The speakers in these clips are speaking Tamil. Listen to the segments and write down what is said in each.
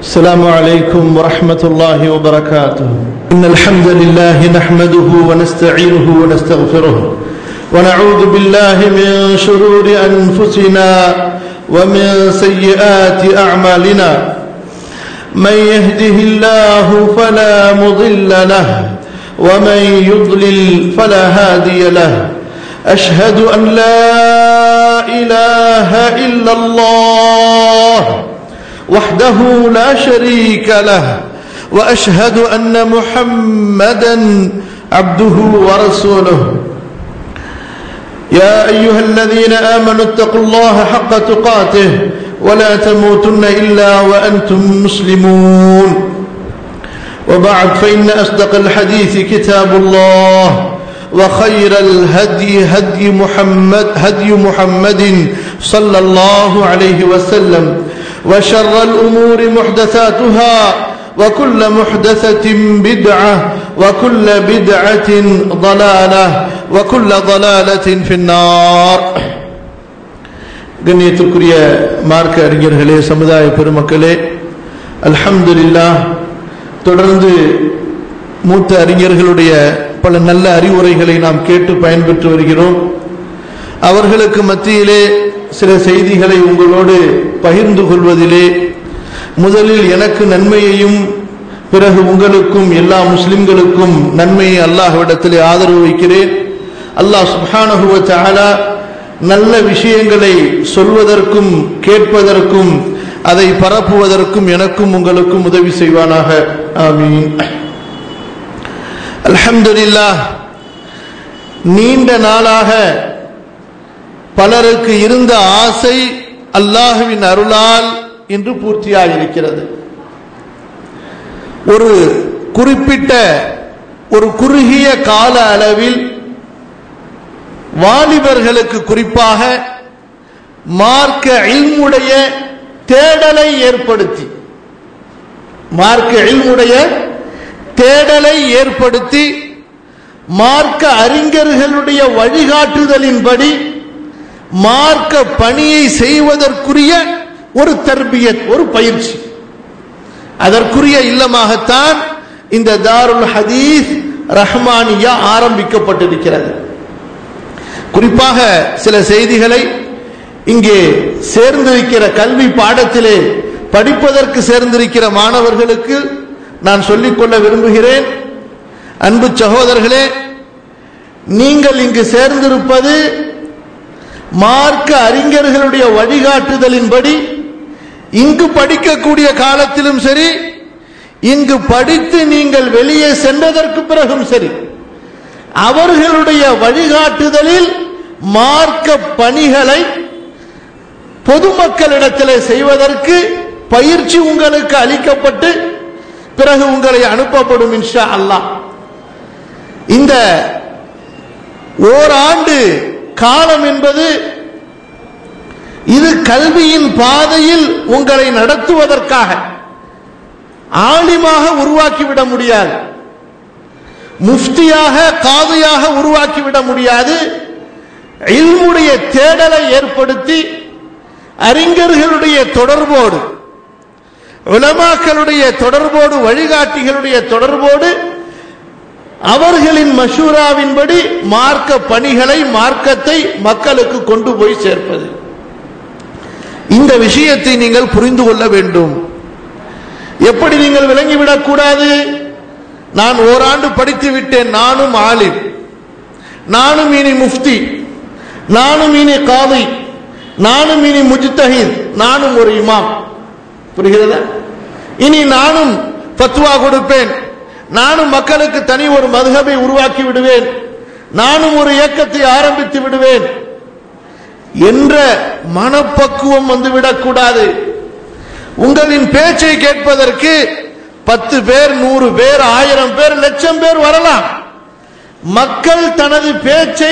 السلام عليكم ورحمة الله وبركاته إن الحمد لله نحمده ونستعينه ونستغفره ونعوذ بالله من شرور أنفسنا ومن سيئات أعمالنا من يهده الله فلا مضل له ومن يضلل فلا هادي له أشهد أن لا إله إلا الله وحده لا شريك له واشهد ان محمدا عبده ورسوله يا ايها الذين امنوا اتقوا الله حق تقاته ولا تموتن الا وانتم مسلمون وبعد فان اصدق الحديث كتاب الله وخير الهدي هدي محمد هدي محمد صلى الله عليه وسلم وشر الأمور محدثاتها وكل محدثة بدعة وكل بدعة ضلالة وكل ضلالة في النار கண்ணியத்திற்குரிய மார்க்க அறிஞர்களே சமுதாய பெருமக்களே அல்ஹம்துலில்லா தொடர்ந்து மூத்த அறிஞர்களுடைய பல நல்ல அறிவுரைகளை நாம் கேட்டு பயன்பெற்று வருகிறோம் அவர்களுக்கு மத்தியிலே சில செய்திகளை உங்களோடு பகிர்ந்து கொள்வதிலே முதலில் எனக்கு நன்மையையும் பிறகு உங்களுக்கும் எல்லா முஸ்லிம்களுக்கும் நன்மையை அல்லாஹ்விடத்திலே ஆதரவு வைக்கிறேன் அல்லாஹ் சுபானகுவ சாலா நல்ல விஷயங்களை சொல்வதற்கும் கேட்பதற்கும் அதை பரப்புவதற்கும் எனக்கும் உங்களுக்கும் உதவி செய்வானாக ஆமீன் அல்ஹம்துலில்லா நீண்ட நாளாக பலருக்கு இருந்த ஆசை அல்லாஹுவின் அருளால் இன்று பூர்த்தியாகியிருக்கிறது ஒரு குறிப்பிட்ட ஒரு குறுகிய கால அளவில் வாலிபர்களுக்கு குறிப்பாக மார்க்க இல்முடைய தேடலை ஏற்படுத்தி மார்க்க இல்முடைய தேடலை ஏற்படுத்தி மார்க்க அறிஞர்களுடைய வழிகாட்டுதலின்படி மார்க்க பணியை செய்வதற்குரிய ஒரு தர்பியத் ஒரு பயிற்சி அதற்குரிய இல்லமாகத்தான் இந்த தாருல் ஹதீஸ் ரஹ்மானியா ஆரம்பிக்கப்பட்டிருக்கிறது குறிப்பாக சில செய்திகளை இங்கே சேர்ந்திருக்கிற கல்வி பாடத்திலே படிப்பதற்கு சேர்ந்திருக்கிற மாணவர்களுக்கு நான் சொல்லிக்கொள்ள விரும்புகிறேன் அன்பு சகோதரர்களே நீங்கள் இங்கு சேர்ந்திருப்பது மார்க்க அறிஞர்களுடைய வழிகாட்டுதலின்படி இங்கு படிக்கக்கூடிய காலத்திலும் சரி இங்கு படித்து நீங்கள் வெளியே சென்றதற்கு பிறகும் சரி அவர்களுடைய வழிகாட்டுதலில் மார்க்க பணிகளை பொதுமக்களிடத்தில் செய்வதற்கு பயிற்சி உங்களுக்கு அளிக்கப்பட்டு பிறகு உங்களை அனுப்பப்படும் இன்ஷா அல்லாஹ் இந்த ஓராண்டு காலம் என்பது இது கல்வியின் பாதையில் உங்களை நடத்துவதற்காக ஆலிமாக உருவாக்கிவிட முடியாது முஃப்தியாக காதையாக உருவாக்கிவிட முடியாது இல்முடைய தேடலை ஏற்படுத்தி அறிஞர்களுடைய தொடர்போடு உலமாக்களுடைய தொடர்போடு வழிகாட்டிகளுடைய தொடர்போடு அவர்களின் மஷூராவின்படி மார்க்க பணிகளை மார்க்கத்தை மக்களுக்கு கொண்டு போய் சேர்ப்பது இந்த விஷயத்தை நீங்கள் புரிந்து கொள்ள வேண்டும் எப்படி நீங்கள் விளங்கிவிடக் கூடாது நான் ஓராண்டு படித்து விட்டேன் நானும் ஆலிம் நானும் இனி முஃப்தி நானும் இனி காதி நானும் இனி முஜ்தஹித் நானும் ஒரு இமாம் புரிகிறதா இனி நானும் பத்துவா கொடுப்பேன் நானும் மக்களுக்கு தனி ஒரு மதுகபை உருவாக்கி விடுவேன் நானும் ஒரு இயக்கத்தை ஆரம்பித்து விடுவேன் என்ற மனப்பக்குவம் வந்துவிடக்கூடாது உங்களின் பேச்சை கேட்பதற்கு பத்து பேர் நூறு பேர் ஆயிரம் பேர் லட்சம் பேர் வரலாம் மக்கள் தனது பேச்சை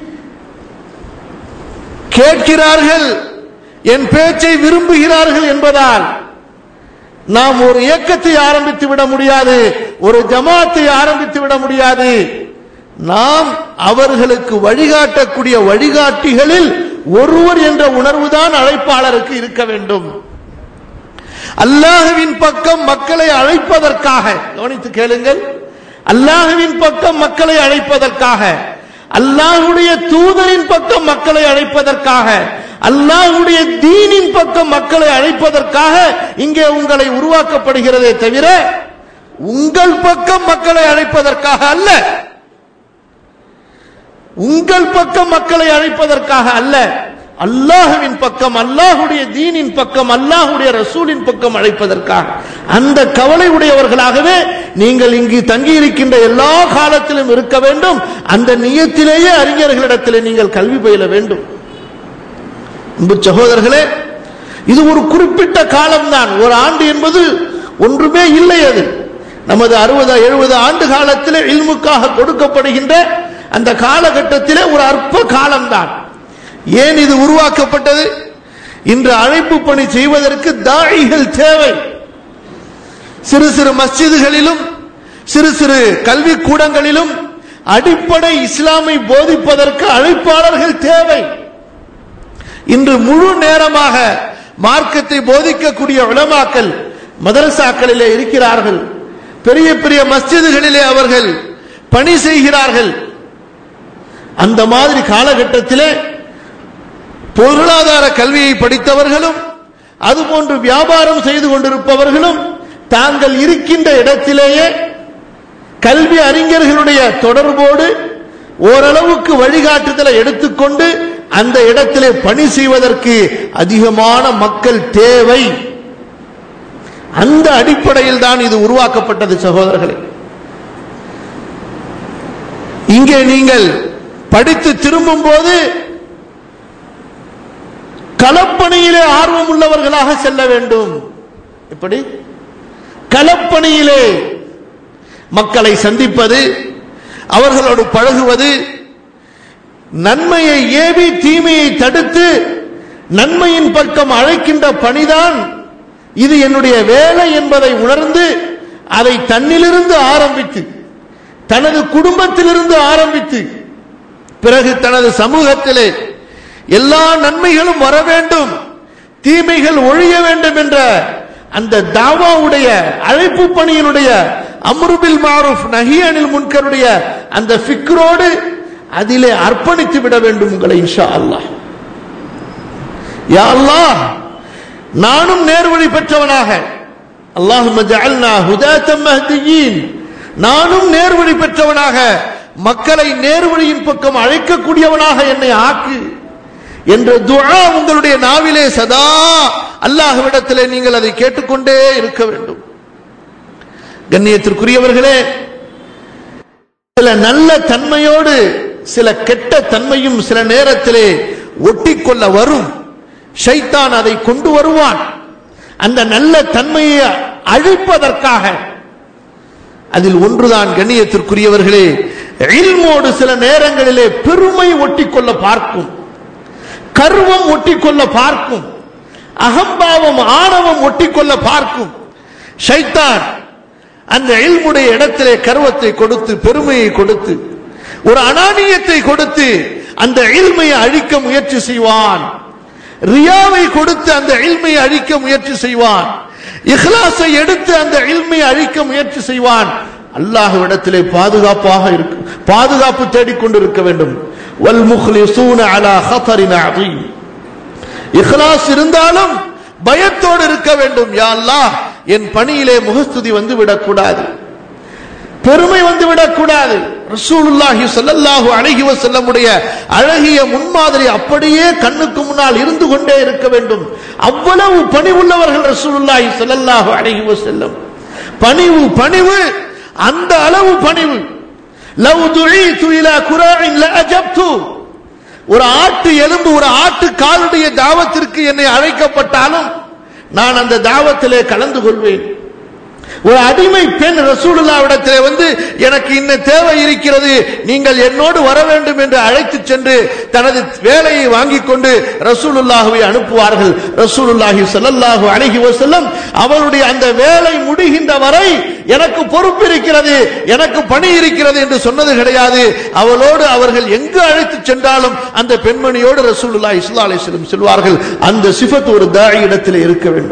கேட்கிறார்கள் என் பேச்சை விரும்புகிறார்கள் என்பதால் நாம் ஒரு இயக்கத்தை ஆரம்பித்து விட முடியாது ஒரு ஜமாத்தை ஆரம்பித்து விட முடியாது நாம் அவர்களுக்கு வழிகாட்டக்கூடிய வழிகாட்டிகளில் ஒருவர் என்ற உணர்வுதான் அழைப்பாளருக்கு இருக்க வேண்டும் அல்லாஹுவின் பக்கம் மக்களை அழைப்பதற்காக கவனித்து கேளுங்கள் அல்லாஹுவின் பக்கம் மக்களை அழைப்பதற்காக அல்லாஹுடைய தூதரின் பக்கம் மக்களை அழைப்பதற்காக அல்லாஹுடைய தீனின் பக்கம் மக்களை அழைப்பதற்காக இங்கே உங்களை உருவாக்கப்படுகிறதே தவிர உங்கள் பக்கம் மக்களை அழைப்பதற்காக அல்ல உங்கள் பக்கம் மக்களை அழைப்பதற்காக அல்ல அல்லாஹுவின் பக்கம் அல்லாஹுடைய தீனின் பக்கம் அல்லாஹுடைய ரசூலின் பக்கம் அழைப்பதற்காக அந்த கவலை உடையவர்களாகவே நீங்கள் இங்கு தங்கியிருக்கின்ற எல்லா காலத்திலும் இருக்க வேண்டும் அந்த நியத்திலேயே அறிஞர்களிடத்திலே நீங்கள் கல்வி பயில வேண்டும் அன்பு சகோதரர்களே இது ஒரு குறிப்பிட்ட காலம்தான் ஒரு ஆண்டு என்பது ஒன்றுமே இல்லை அது நமது அறுபது எழுபது ஆண்டு காலத்திலே இல்முக்காக கொடுக்கப்படுகின்ற அந்த காலகட்டத்திலே ஒரு அற்ப காலம்தான் ஏன் இது உருவாக்கப்பட்டது இன்று அழைப்பு பணி செய்வதற்கு தாழிகள் தேவை சிறு சிறு மஸ்ஜிதுகளிலும் சிறு சிறு கல்வி கூடங்களிலும் அடிப்படை இஸ்லாமை போதிப்பதற்கு அழைப்பாளர்கள் தேவை இன்று முழு நேரமாக மார்க்கத்தை போதிக்கக்கூடிய உலமாக்கல் மதரசாக்களிலே இருக்கிறார்கள் பெரிய பெரிய மஸ்ஜிதுகளிலே அவர்கள் பணி செய்கிறார்கள் அந்த மாதிரி காலகட்டத்திலே பொருளாதார கல்வியை படித்தவர்களும் அதுபோன்று வியாபாரம் செய்து கொண்டிருப்பவர்களும் தாங்கள் இருக்கின்ற இடத்திலேயே கல்வி அறிஞர்களுடைய தொடர்போடு ஓரளவுக்கு வழிகாட்டுதலை எடுத்துக்கொண்டு அந்த இடத்திலே பணி செய்வதற்கு அதிகமான மக்கள் தேவை அந்த அடிப்படையில் தான் இது உருவாக்கப்பட்டது சகோதரர்களே இங்கே நீங்கள் படித்து திரும்பும் போது களப்பணியிலே ஆர்வம் உள்ளவர்களாக செல்ல வேண்டும் எப்படி களப்பணியிலே மக்களை சந்திப்பது அவர்களோடு பழகுவது நன்மையை ஏவி தீமையை தடுத்து நன்மையின் பக்கம் அழைக்கின்ற பணிதான் இது என்னுடைய வேலை என்பதை உணர்ந்து அதை தன்னிலிருந்து ஆரம்பித்து தனது குடும்பத்திலிருந்து ஆரம்பித்து பிறகு தனது சமூகத்திலே எல்லா நன்மைகளும் வர வேண்டும் தீமைகள் ஒழிய வேண்டும் என்ற அந்த தாவாவுடைய அழைப்பு பணியினுடைய அம்ருபில் மாரூஃப் நஹியனில் முன்கருடைய அந்த ஃபிக்ரோடு அதிலே அர்ப்பணித்து விட வேண்டும் உங்களை இன்ஷா அல்லாஹ் யா அல்லாஹ் நானும் நேர்வழி பெற்றவனாக அல்லாஹும்ம ஜஅல்னா ஹுதாத்தம் மஹ்தியீன் நானும் நேர்வழி பெற்றவனாக மக்களை நேர்வழியின் பக்கம் அழைக்கக்கூடியவனாக என்னை ஆக்கு என்ற துஆ உங்களுடைய நாவிலே சதா அல்லாஹ்விடத்திலே நீங்கள் அதை கேட்டுக்கொண்டே இருக்க வேண்டும் கண்ணியத்திற்குரியவர்களே சில நல்ல தன்மையோடு சில கெட்ட தன்மையும் சில நேரத்திலே ஒட்டிக்கொள்ள வரும் ஷைத்தான் அதை கொண்டு வருவான் அந்த நல்ல தன்மையை அழிப்பதற்காக அதில் ஒன்றுதான் கண்ணியத்திற்குரியவர்களே இல்மோடு சில நேரங்களிலே பெருமை ஒட்டிக்கொள்ள பார்க்கும் கர்வம் ஒட்டிக்கொள்ள பார்க்கும் அகம்பாவம் ஆணவம் ஒட்டிக்கொள்ள பார்க்கும் ஷைத்தான் அந்த இல்முடைய இடத்திலே கர்வத்தை கொடுத்து பெருமையை கொடுத்து ஒரு அனானியத்தை கொடுத்து அந்த இல்மையை அழிக்க முயற்சி செய்வான் ரியாவை கொடுத்து அந்த இல்மையை அழிக்க முயற்சி செய்வான் இஹ்லாஸை எடுத்து அந்த இல்மையை அழிக்க முயற்சி செய்வான் அல்லாஹ்விடத்திலே பாதுகாப்பாக இருக்கு பாதுகாப்பு தேடிக்கொண்டிருக்க வேண்டும் வல் முஹ்லிசூன அலா ஹதரின் அதீம் இஹ்லாஸ் இருந்தாலும் பயத்தோடு இருக்க வேண்டும் யா அல்லாஹ் என் பணியிலே முகஸ்துதி வந்து விடக்கூடாது பெருமை வந்து விடக்கூடாது ரசூலுல்லாஹி ஸல்லல்லாஹு அலைஹி வஸல்லமுடைய அழகிய முன்மாதிரி அப்படியே கண்ணுக்கு முன்னால் இருந்து கொண்டே இருக்க வேண்டும் அவ்வளவு பணிவுள்ளவர்கள் ரசூலுல்லாஹி ஸல்லல்லாஹு அலைஹி வஸல்லம் பணிவு பணிவு அந்த அளவு பணிவு லவ் துஈது இலா குராஇன் லஅஜப்து ஒரு ஆட்டு எலும்பு ஒரு ஆட்டு காலுடைய தாவத்திற்கு என்னை அழைக்கப்பட்டாலும் நான் அந்த தாவத்திலே கலந்து கொள்வேன் ஒரு அடிமை பெண் ரசூலுல்லாவிடத்திலே வந்து எனக்கு இன்ன தேவை இருக்கிறது நீங்கள் என்னோடு வர வேண்டும் என்று அழைத்து சென்று தனது வேலையை வாங்கிக் கொண்டு ரசூலுல்லாஹுவை அனுப்புவார்கள் ரசூலுல்லாஹி ஸல்லல்லாஹு அலைஹி வஸல்லம் அவருடைய அந்த வேலை முடிகின்ற வரை எனக்கு பொறுப்பு இருக்கிறது எனக்கு பணி இருக்கிறது என்று சொன்னது கிடையாது அவளோடு அவர்கள் எங்கு அழைத்து சென்றாலும் அந்த பெண்மணியோடு ரசூலுல்லாஹி ஸல்லல்லாஹு அலைஹி வஸல்லம் சொல்வார்கள் அந்த சிஃபத் ஒரு தாய் இடத்திலே இருக்க வேண்டும்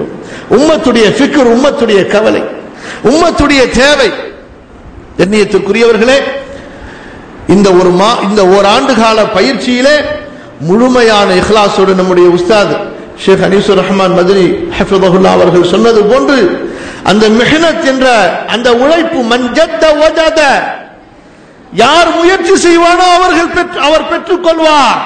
உம்மத்துடைய ஃபிக்ர் உம்மத்துடைய கவலை உம்மத்துடைய தேவை எண்ணியத்திற்குரியவர்களே இந்த ஒரு மா இந்த ஓராண்டு கால பயிற்சியிலே முழுமையான இஹ்லாஸோடு நம்முடைய உஸ்தாத் ஷேக் அனீசுர் ரஹ்மான் மதுரி ஹஃபிதஹுல்லா அவர்கள் சொன்னது போன்று அந்த மெஹனத் என்ற அந்த உழைப்பு மஞ்சத்த வஜத யார் முயற்சி செய்வானோ அவர்கள் பெற்று அவர் பெற்றுக்கொள்வார்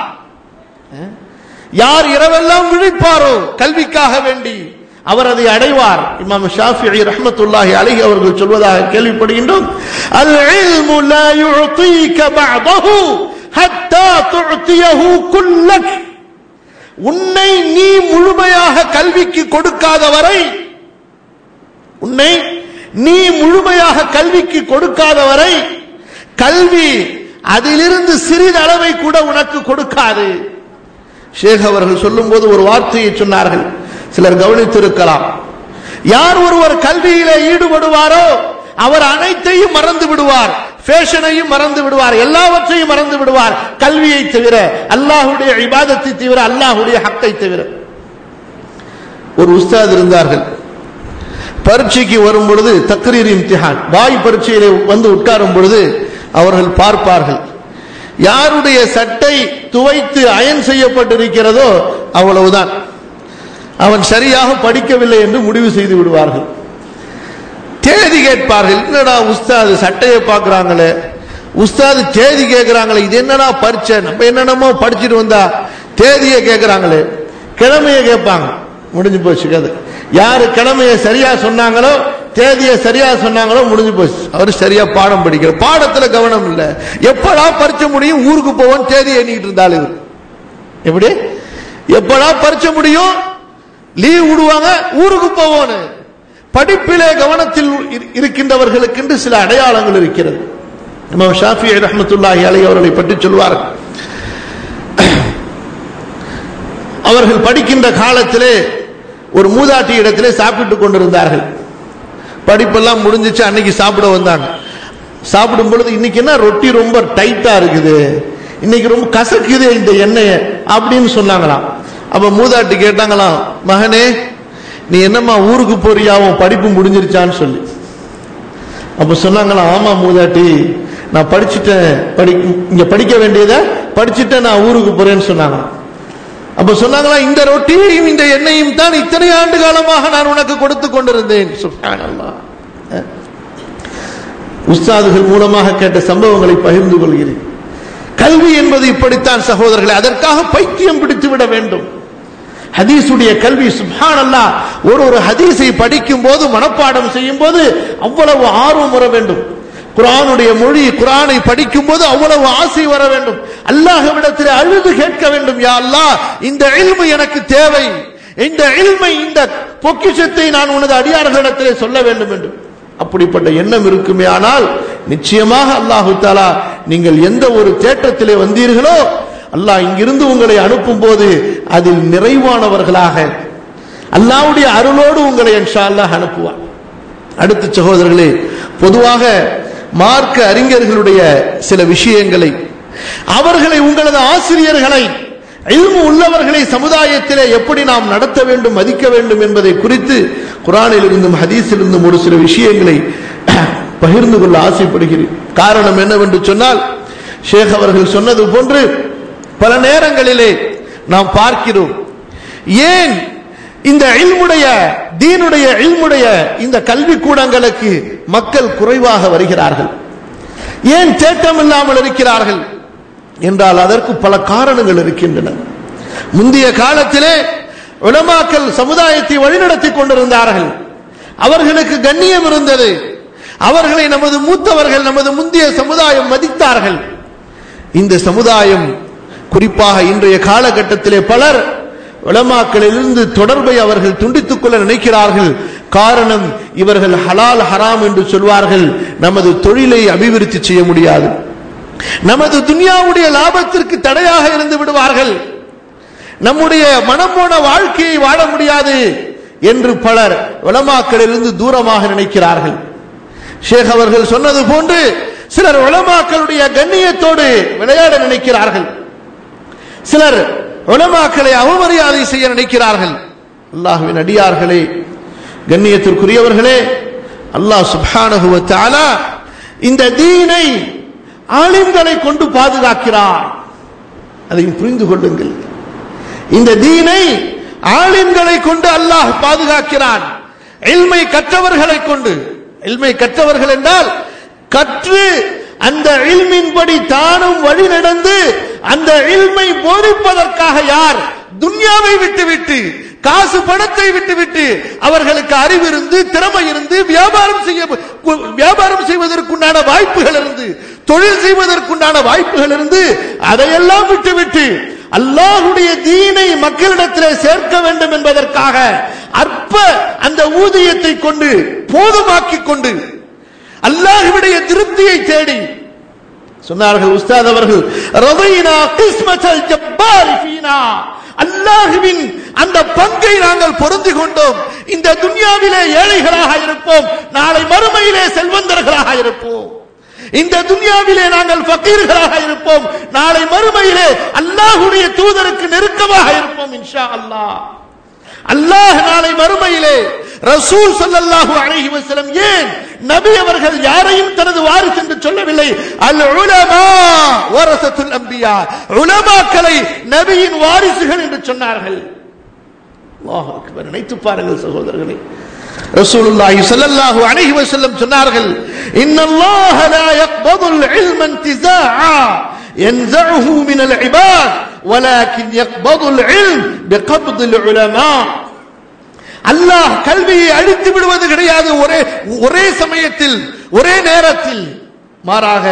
யார் இரவெல்லாம் விழிப்பாரோ கல்விக்காக வேண்டி அவர் அதை அடைவார் இமாம் ஷாஃபிஇ ரஹ்மத்துல்லாஹி அலைஹி அவர்கள் சொல்வதாக கேள்விப்படுகின்றோம் அல் இல்மு லா யுஅதீக பஅதஹு ஹத்தா துஅதியஹு குல்லக் உன்னை நீ முழுமையாக கல்விக்கு கொடுக்காத வரை உன்னை நீ முழுமையாக கல்விக்கு கொடுக்காத வரை கல்வி அதிலிருந்து சிறிதளவை கூட உனக்கு கொடுக்காது ஷேக் அவர்கள் சொல்லும்போது ஒரு வார்த்தையை சொன்னார்கள் சிலர் கவனித்திருக்கலாம் யார் ஒருவர் கல்வியிலே ஈடுபடுவாரோ அவர் அனைத்தையும் மறந்து விடுவார் ஃபேஷனையும் மறந்து விடுவார் எல்லாவற்றையும் மறந்து விடுவார் கல்வியை தவிர அல்லாஹுடைய இபாதத்தை தவிர அல்லாஹுடைய ஹக்கை தவிர ஒரு உஸ்தாத் இருந்தார்கள் பரீட்சைக்கு வரும் பொழுது தக்ரீர் இம்திஹான் வாய் பரீட்சையிலே வந்து உட்காரும் பொழுது அவர்கள் பார்ப்பார்கள் யாருடைய சட்டை துவைத்து அயன் செய்யப்பட்டிருக்கிறதோ அவ்வளவுதான் அவன் சரியாக படிக்கவில்லை என்று முடிவு செய்து விடுவார்கள் தேதி கேட்பார்கள் என்னடா உஸ்தாது சட்டையை பார்க்கறாங்களே உஸ்தாது தேதி கேட்கிறாங்களே இது என்னடா பரீட்சை நம்ம என்னென்னமோ படிச்சுட்டு வந்தா தேதியை கேட்கிறாங்களே கிழமையை கேட்பாங்க முடிஞ்சு போச்சு கதை யாரு கிழமையை சரியா சொன்னாங்களோ தேதியை சரியா சொன்னாங்களோ முடிஞ்சு போச்சு அவர் சரியா பாடம் படிக்கிற பாடத்துல கவனம் இல்ல எப்படா பரிச்சை முடியும் ஊருக்கு போவோம் தேதி எண்ணிட்டு இருந்தாலும் இவர் எப்படி எப்படா பரிச்சை முடியும் லீவ் விடுவாங்க ஊருக்கு போவோன்னு படிப்பிலே கவனத்தில் இரு- இருக்கின்றவர்களுக்கென்று சில அடையாளங்கள் இருக்கிறது நம்ம ஷாஃபி ரஹமத்துல்லாஹி அலை அவர்களை பற்றி சொல்வார்கள் அவர்கள் படிக்கின்ற காலத்திலே ஒரு மூதாட்டி இடத்திலே சாப்பிட்டுக் கொண்டிருந்தார்கள் படிப்பெல்லாம் முடிஞ்சிச்சு அன்னைக்கு சாப்பிட வந்தாங்க சாப்பிடும் பொழுது இன்னைக்கு என்ன ரொட்டி ரொம்ப டைட்டா இருக்குது இன்னைக்கு ரொம்ப கசக்குது இந்த எண்ணெயை அப்படின்னு சொன்னாங்களாம் அப்ப மூதாட்டி கேட்டாங்களாம் மகனே நீ என்னம்மா ஊருக்கு போறியா உன் படிப்பு முடிஞ்சிருச்சான்னு சொல்லி அப்ப சொன்னாங்களாம் ஆமா மூதாட்டி நான் படிச்சுட்டேன் படி இங்க படிக்க வேண்டியதை படிச்சுட்டேன் நான் ஊருக்கு போறேன்னு சொன்னாங்க அப்ப சொன்னாங்களா இந்த ரொட்டியையும் இந்த எண்ணெயும் தான் இத்தனை ஆண்டு காலமாக நான் உனக்கு கொடுத்து கொண்டிருந்தேன் சுப்ஹானல்லாஹ். அஹ். உஸ்தாதுகள் மூலமாக கேட்ட சம்பவங்களை பகிர்ந்து கொள்கிறேன் கல்வி என்பது இப்படித்தான் சகோதரர்களே அதற்காக பைத்தியம் பிடித்து விட வேண்டும் ஹதீஸுடைய கல்வி சுப்ஹானல்லா ஒரு ஒரு ஹதீஸை படிக்கும் போது மனப்பாடம் செய்யும் போது அவ்வளவு ஆர்வம் வர வேண்டும் குரானுடைய மொழி குரானை படிக்கும் போது அவ்வளவு ஆசை வர வேண்டும் அல்லாஹ்விடத்தில் அழுது கேட்க வேண்டும் யா அல்லாஹ் இந்த இல்மு எனக்கு தேவை இந்த இல்மை இந்த பொக்கிஷத்தை நான் உனது அடியார்களிடத்திலே சொல்ல வேண்டும் என்று அப்படிப்பட்ட எண்ணம் இருக்குமே ஆனால் நிச்சயமாக அல்லாஹு தாலா நீங்கள் எந்த ஒரு தேட்டத்திலே வந்தீர்களோ அல்லாஹ் இங்கிருந்து உங்களை அனுப்பும் போது அதில் நிறைவானவர்களாக அல்லாஹ்வுடைய அருளோடு உங்களை இன்ஷா அல்லாஹ் அனுப்புவார் அடுத்த சகோதரர்களே பொதுவாக மார்க்க அறிஞர்களுடைய சில விஷயங்களை அவர்களை உங்களது ஆசிரியர்களை இல்மு உள்ளவர்களை சமுதாயத்திலே எப்படி நாம் நடத்த வேண்டும் மதிக்க வேண்டும் என்பதை குறித்து குரானில் இருந்தும் ஹதீஸில் இருந்தும் ஒரு சில விஷயங்களை பகிர்ந்து கொள்ள ஆசைப்படுகிறேன் காரணம் என்னவென்று சொன்னால் ஷேக் அவர்கள் சொன்னது போன்று பல நேரங்களிலே நாம் பார்க்கிறோம் ஏன் இந்த இல்முடைய தீனுடைய இல்முடைய இந்த கல்வி கூடங்களுக்கு மக்கள் குறைவாக வருகிறார்கள் ஏன் தேட்டம் இல்லாமல் இருக்கிறார்கள் என்றால் அதற்கு பல காரணங்கள் இருக்கின்றன முந்தைய காலத்திலே உலமாக்கள் சமுதாயத்தை வழிநடத்திக் கொண்டிருந்தார்கள் அவர்களுக்கு கண்ணியம் இருந்தது அவர்களை நமது மூத்தவர்கள் நமது முந்தைய சமுதாயம் மதித்தார்கள் இந்த சமுதாயம் குறிப்பாக இன்றைய காலகட்டத்திலே பலர் உலமாக்களிலிருந்து தொடர்பை அவர்கள் துண்டித்துக் கொள்ள நினைக்கிறார்கள் காரணம் இவர்கள் ஹலால் ஹராம் என்று சொல்வார்கள் நமது தொழிலை அபிவிருத்தி செய்ய முடியாது நமது துனியாவுடைய லாபத்திற்கு தடையாக இருந்து விடுவார்கள் நம்முடைய மனம் போன வாழ்க்கையை வாழ முடியாது என்று பலர் உலமாக்களிலிருந்து தூரமாக நினைக்கிறார்கள் ஷேக் அவர்கள் சொன்னது போன்று சிலர் உலமாக்களுடைய கண்ணியத்தோடு விளையாட நினைக்கிறார்கள் சிலர் உலமாக்களை அவமரியாதை செய்ய நினைக்கிறார்கள் அல்லாஹுவின் அடியார்களே கண்ணியத்திற்குரியவர்களே அல்லாஹ் சுப்ஹானஹு வ தஆலா இந்த தீனை ஆலிம்களை கொண்டு பாதுகாக்கிறார் அதையும் புரிந்து கொள்ளுங்கள் இந்த தீனை ஆலிம்களை கொண்டு அல்லாஹ் பாதுகாக்கிறான் இல்மை கற்றவர்களை கொண்டு இல்மை கற்றவர்கள் என்றால் கற்று அந்த இல்மின்படி தானும் வழி நடந்து அந்த இல்மை போதிப்பதற்காக யார் துன்யாவை விட்டுவிட்டு காசு பணத்தை விட்டுவிட்டு அவர்களுக்கு அறிவு இருந்து திறமை இருந்து வியாபாரம் செய்ய வியாபாரம் செய்வதற்குண்டான வாய்ப்புகள் இருந்து தொழில் செய்வதற்குண்டான வாய்ப்புகள் இருந்து அதையெல்லாம் விட்டுவிட்டு அல்லாஹுடைய தீனை மக்களிடத்திலே சேர்க்க வேண்டும் என்பதற்காக அற்ப அந்த ஊதியத்தை கொண்டு போதுமாக்கிக் கொண்டு அல்லாஹுடைய திருப்தியை தேடி சொன்னார்கள் உஸ்தாத் அவர்கள் ரவைனா கிஸ்மத்தல் ஜப்பாரி ஃபீனா அல்லாஹுவின் அந்த பங்கை நாங்கள் பொருந்தி கொண்டோம் இந்த துன்யாவிலே ஏழைகளாக இருப்போம் நாளை மறுமையிலே செல்வந்தர்களாக இருப்போம் இந்த துன்யாவிலே நாங்கள் ஃபக்கீர்களாக இருப்போம் நாளை மறுமையிலே அல்லாஹுடைய தூதருக்கு நெருக்கமாக இருப்போம் இன்ஷா அல்லாஹ் அல்லாஹ் நாளை மறுமையிலே ரசூல் ஸல்லல்லாஹு அலைஹி வஸல்லம் ஏன் நபி அவர்கள் யாரையும் தனது வாரிசு என்று சொல்லவில்லை அல் உலமா வரசத்துல் அம்பியா உலமாக்களை நபியின் வாரிசுகள் என்று சொன்னார்கள் அல்லாஹ் அக்பர் நினைத்து பாருங்கள் சகோதரர்களே ரசூலுல்லாஹி ஸல்லல்லாஹு அலைஹி வஸல்லம் சொன்னார்கள் இன்னல்லாஹ லா யக்பதுல் இல்ம இன்திஸாஆ ينزعه من العباد ولكن يقبض العلم بقبض العلماء அல்லாஹ் கல்வியை அழித்து விடுவது கிடையாது ஒரே ஒரே சமயத்தில் ஒரே நேரத்தில் மாறாக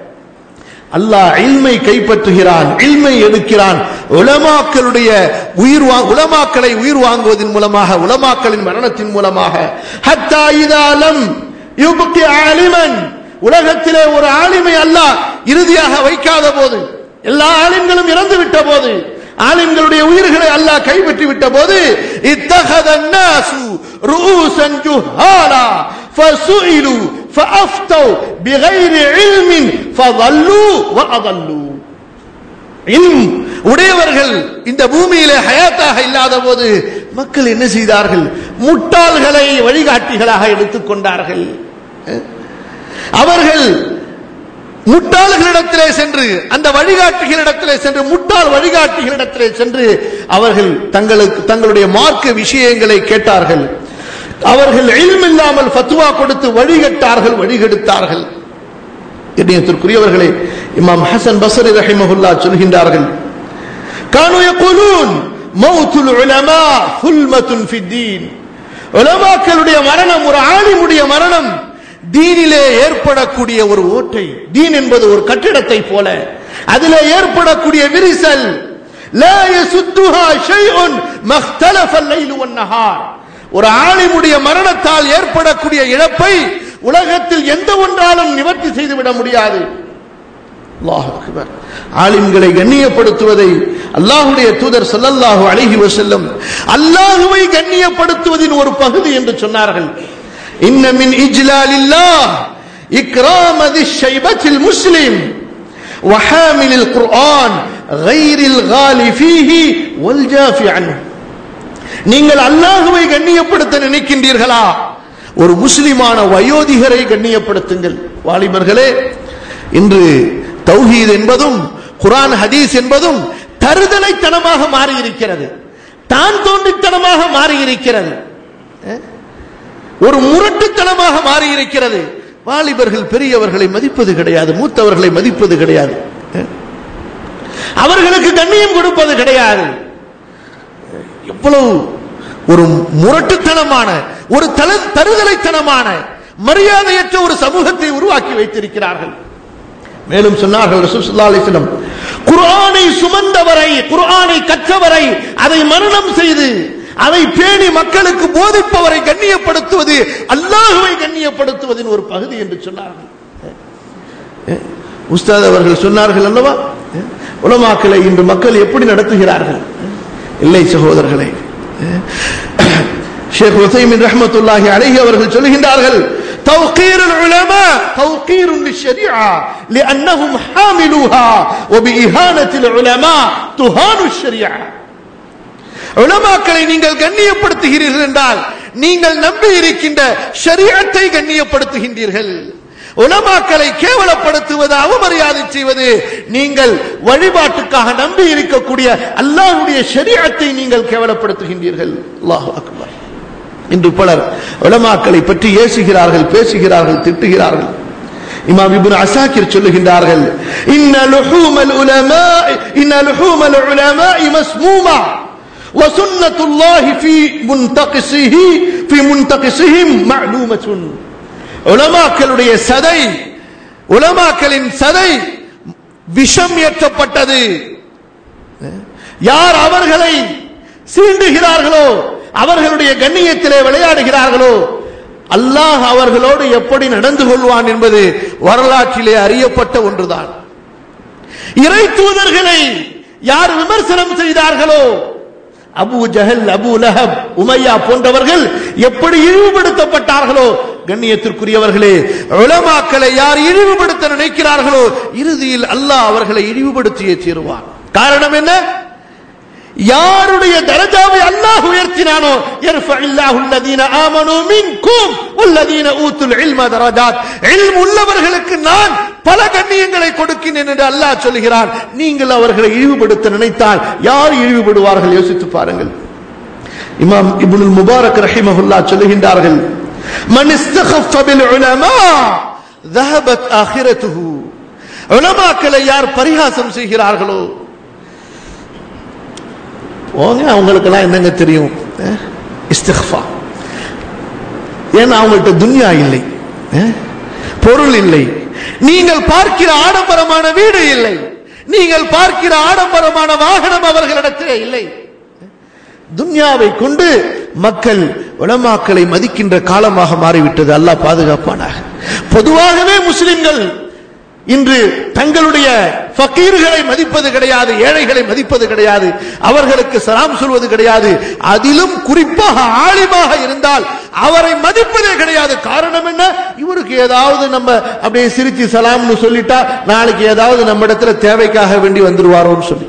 அல்லாஹ் இல்மை கைப்பற்றுகிறான் இல்மை எடுக்கிறான் உலமாக்களுடைய உயிர் வா- உலமாக்களை உயிர் வாங்குவதன் மூலமாக உலமாக்களின் மரணத்தின் மூலமாக ஹத்தா இதாலம் யுபுக்கி ஆலிமன் உலகத்திலே ஒரு ஆலிமை அல்லாஹ் இறுதியாக வைக்காத போது எல்லா ஆலிம்களும் இறந்து விட்ட போது ஆலிம்களுடைய உயிர்களை அல்லாஹ் கைப்பற்றி விட்ட போது இத்தகத நாசு ரூசன் ஜுஹாலா ஃபசுஇலு ஃபஅஃப்தௌ பிகைரி இல்மின் ஃபضلوا وأضلوا இல்ம் உடையவர்கள் இந்த பூமியிலே ஹயாத்தாக இல்லாத போது மக்கள் என்ன செய்தார்கள் முட்டாள்களை வழிகாட்டிகளாக எடுத்துக்கொண்டார்கள் அஹ்? அவர்கள் முட்டாள்களிடத்திலே சென்று அந்த வழிகாட்டிகளிடத்திலே சென்று முட்டாள் வழிகாட்டிகளிடத்திலே சென்று அவர்கள் தங்களுக்கு தங்களுடைய மார்க்க விஷயங்களை கேட்டார்கள் அவர்கள் இல்லாமல் ஃபத்வா கொடுத்து வழிகட்டார்கள் வழிகெடுத்தார்கள் இணையத்திற்குரியவர்களே இமாம் ஹசன் பசரி ரஹிமஹுல்லா சொல்கின்றார்கள் كانوا يقولون موت العلماء ثلمة في الدين உலமாக்களுடைய மரணம் ஒரு ஆலிமுடைய மரணம் தீனிலே ஏற்படக்கூடிய ஒரு ஓட்டை தீன் என்பது ஒரு கட்டிடத்தை போல அதிலே ஏற்படக்கூடிய விரிசல் لا يسدها شيء ما اختلف الليل والنهار ஒரு ஆலிமுடைய மரணத்தால் ஏற்படக்கூடிய இழப்பை உலகத்தில் எந்த ஒன்றாலும் நிவர்த்தி செய்துவிட முடியாது அல்லாஹ் அக்பர் ஆலிம்களை கண்ணியப்படுத்துவதை அல்லாஹுடைய தூதர் ஸல்லல்லாஹு அலைஹி வஸல்லம் அல்லாஹுவை கண்ணியப்படுத்துவதின் ஒரு பகுதி என்று சொன்னார்கள் இன்ன மின் இஜ்லாலில்லாஹ் இக்ராம தி ஷைபத்தில் முஸ்லிம் وحامل القرآن غير الغالي فيه والجافي عنه நீங்கள் அல்லாஹுவை கண்ணியப்படுத்த நினைக்கின்றீர்களா ஒரு முஸ்லிமான வயோதிகரை கண்ணியப்படுத்துங்கள் வாலிபர்களே இன்று தௌஹீத் என்பதும் குர்ஆன் ஹதீஸ் என்பதும் தருதலைத்தனமாக மாறி இருக்கிறது தான் தோன்றித்தனமாக மாறி இருக்கிறது அஹ்? ஒரு முரட்டுத்தனமாக மாறி இருக்கிறது வாலிபர்கள் பெரியவர்களை மதிப்பது கிடையாது மூத்தவர்களை மதிப்பது கிடையாது அஹ்? அவர்களுக்கு கண்ணியம் கொடுப்பது கிடையாது எவ்வளவு ஒரு முரட்டுத்தனமான ஒரு தல தருதலைத்தனமான மரியாதையற்ற ஒரு சமூகத்தை உருவாக்கி வைத்திருக்கிறார்கள் மேலும் சொன்னார்கள் ரசூல் ஸல்லல்லாஹு அலைஹி வஸல்லம் குர்ஆனை சுமந்தவரை குர்ஆனை கற்றவரை அதை மரணம் செய்து அதை பேணி மக்களுக்கு போதிப்பவரை கண்ணியப்படுத்துவது அல்லாஹுவை கண்ணியப்படுத்துவதின் ஒரு பகுதி என்று சொன்னார்கள் அஹ், உஸ்தாத் அவர்கள் சொன்னார்கள் அல்லவா அஹ், உலமாக்களை இன்று மக்கள் எப்படி நடத்துகிறார்கள் அஹ், இல்லை சகோதரர்களே அஹ், ஷேக் உசைமின் ரஹ்மத்துல்லாஹி அலைஹி அவர்கள் சொல்கின்றார்கள் توقير العلماء توقير للشريعة لأنهم حاملوها وبإهانة العلماء تهان الشريعة உலமாக்களை நீங்கள் கண்ணியப்படுத்துகிறீர்கள் என்றால் நீங்கள் நம்பி இருக்கின்ற ஷரியத்தை கண்ணியப்படுத்துகின்றீர்கள் உலமாக்களை கேவலப்படுத்துவது அவமரியாதை செய்வது நீங்கள் வழிபாட்டுக்காக நம்பி இருக்கக்கூடிய அல்லாஹ்வுடைய ஷரியத்தை நீங்கள் கேவலப்படுத்துகின்றீர்கள் அல்லாஹ் அக்பர் இன்று பலர் உலமாக்களை பற்றி ஏசுகிறார்கள் பேசுகிறார்கள் திட்டுகிறார்கள் இமாம் இப்னு அசாக்கிர் சொல்லுகின்றார்கள் இன்ன லுஹூமல் உலமா இன்ன லுஹூமல் உலமா மஸ்மூமா وسنة الله في منتقصه في منتقصهم معلومة உலமாக்களுடைய சதை உலமாக்களின் சதை விஷம் ஏற்றப்பட்டது யார் அவர்களை சீண்டுகிறார்களோ அவர்களுடைய கண்ணியத்திலே விளையாடுகிறார்களோ அல்லாஹ் அவர்களோடு எப்படி நடந்து கொள்வான் என்பது வரலாற்றிலே அறியப்பட்ட ஒன்றுதான் இறை தூதர்களை யார் விமர்சனம் செய்தார்களோ அபு ஜஹல் அபு லஹப் உமையா போன்றவர்கள் எப்படி இழிவுபடுத்தப்பட்டார்களோ கண்ணியத்திற்குரியவர்களே உலமாக்களை யார் இழிவுபடுத்த நினைக்கிறார்களோ இறுதியில் அல்லாஹ் அவர்களை இழிவுபடுத்தியே தீருவான் காரணம் என்ன யாருடைய தரஜாவை அல்லாஹ் உயர்த்தினானோ யர்ஃபஇல்லாஹு அல்லதீன ஆமனூ மின்கும் வல்லதீன ஊத்துல் இல்ம தரஜாத் இல்ம் உள்ளவர்களுக்கு நான் பல கண்ணியங்களை கொடுக்கிறேன் என்று அல்லாஹ் சொல்கிறான் நீங்கள் அவர்களை இழிவுபடுத்த நினைத்தால் யார் இழிவுபடுவார்கள் யோசித்து பாருங்கள் இமாம் இப்னுல் முபாரக் ரஹிமஹுல்லா சொல்லுகின்றார்கள் மன் இஸ்தகஃப பில் உலமா ذهبت آخرته உலமாக்களை யார் பரிகாசம் செய்கிறார்களோ போங்க அவங்களுக்கெல்லாம் என்னங்க தெரியும் அஹ், இஸ்திக்ஃபா ஏன்னா அவங்கள்ட்ட துன்யா இல்லை அஹ், பொருள் இல்லை நீங்கள் பார்க்கிற ஆடம்பரமான வீடு இல்லை நீங்கள் பார்க்கிற ஆடம்பரமான வாகனம் அவர்களிடத்திலே இல்லை துன்யாவை கொண்டு மக்கள் உலமாக்களை மதிக்கின்ற காலமாக மாறிவிட்டது அல்லாஹ் பாதுகாப்பானாக பொதுவாகவே முஸ்லிம்கள் இன்று தங்களுடைய ஃபக்கீர்களை மதிப்பது கிடையாது ஏழைகளை மதிப்பது கிடையாது அவர்களுக்கு சலாம் சொல்வது கிடையாது அதிலும் குறிப்பாக ஆலிமாக இருந்தால் அவரை மதிப்பதே கிடையாது காரணம் என்ன இவருக்கு ஏதாவது நம்ம அப்படியே சிரிச்சு சலாம்னு சொல்லிட்டா நாளைக்கு ஏதாவது நம்ம இடத்துல தேவைக்காக வேண்டி வந்துருவாரோன்னு சொல்லி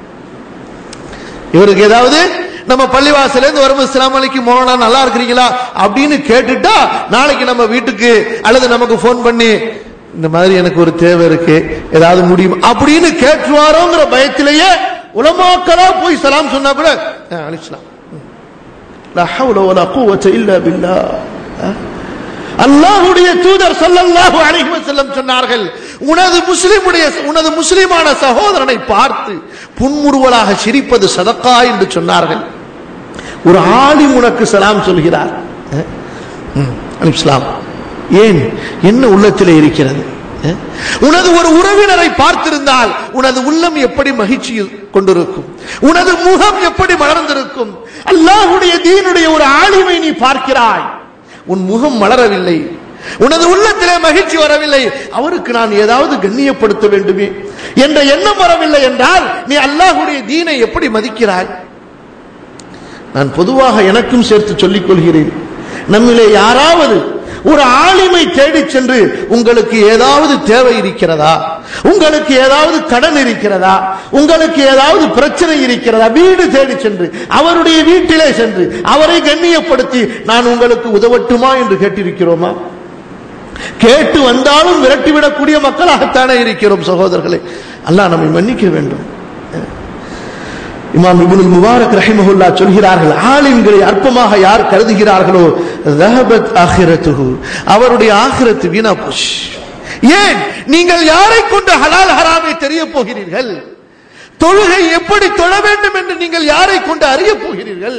இவருக்கு ஏதாவது நம்ம பள்ளிவாசல இருந்து வரும்போது இஸ்லாம் அலைக்கும் மோனா நல்லா இருக்கிறீங்களா அப்படின்னு கேட்டுட்டா நாளைக்கு நம்ம வீட்டுக்கு அல்லது நமக்கு ஃபோன் பண்ணி இந்த மாதிரி எனக்கு ஒரு தேவை இருக்கு ஏதாவது முடியும் அப்படின்னு கேட்டுருவாரோங்கிற பயத்திலேயே உலமாக்களா போய் சலாம் சொன்னா கூட "ஆ, அழிச்சலாம் லா ஹவ்ல வலா குவத்த இல்லா பில்லாஹ் அஹ். அல்லாஹ்வுடைய தூதர் ஸல்லல்லாஹு அலைஹி வஸல்லம் சொன்னார்கள் உனது முஸ்லிமுடைய உனது முஸ்லிமான சகோதரனை பார்த்து புன்முறுவலாக சிரிப்பது சதக்கா என்று சொன்னார்கள் ஒரு ஆலிம் உனக்கு சலாம் சொல்கிறார் அஹ். ம், அலிஸ்லாம் ஏன் என்ன உள்ளத்திலே இருக்கிறது அஹ்? உனது ஒரு உறவினரை பார்த்திருந்தால் உனது உள்ளம் எப்படி மகிழ்ச்சி கொண்டிருக்கும் உனது முகம் எப்படி மலர்ந்திருக்கும் அல்லாஹ்வுடைய தீனுடைய ஒரு ஆலிமை நீ பார்க்கிறாய் உன் முகம் மலரவில்லை உனது உள்ளத்திலே மகிழ்ச்சி வரவில்லை அவருக்கு நான் ஏதாவது கண்ணியப்படுத்த வேண்டுமே என்ற எண்ணம் வரவில்லை என்றால் நீ அல்லாஹ்வுடைய தீனை எப்படி மதிக்கிறாய் நான் பொதுவாக எனக்கும் சேர்த்து சொல்லிக் கொள்கிறேன் நம்மிலே யாராவது ஒரு ஆளிமை தேடி சென்று உங்களுக்கு ஏதாவது தேவை இருக்கிறதா உங்களுக்கு ஏதாவது கடன் இருக்கிறதா உங்களுக்கு ஏதாவது பிரச்சனை இருக்கிறதா வீடு தேடி சென்று அவருடைய வீட்டிலே சென்று அவரை கண்ணியப்படுத்தி நான் உங்களுக்கு உதவட்டுமா என்று கேட்டிருக்கிறோமா கேட்டு வந்தாலும் விரட்டிவிடக்கூடிய மக்களாகத்தானே இருக்கிறோம் சகோதரர்களே அல்லாஹ் நம்மை மன்னிக்க வேண்டும் இமாம் இப்னுல் முபாரக் ரஹிமஹுல்லா சொல்கிறார்கள் ஆலிம்களை அற்பமாக யார் கருதுகிறார்களோ ரஹபத் ஆகிரத்துஹு அவருடைய ஆகிரத்து வீணா போச்சு ஏன் நீங்கள் யாரை கொண்டு ஹலால் ஹராமை தெரிய போகிறீர்கள் தொழுகை எப்படி தொழ வேண்டும் என்று நீங்கள் யாரை கொண்டு அறிய போகிறீர்கள்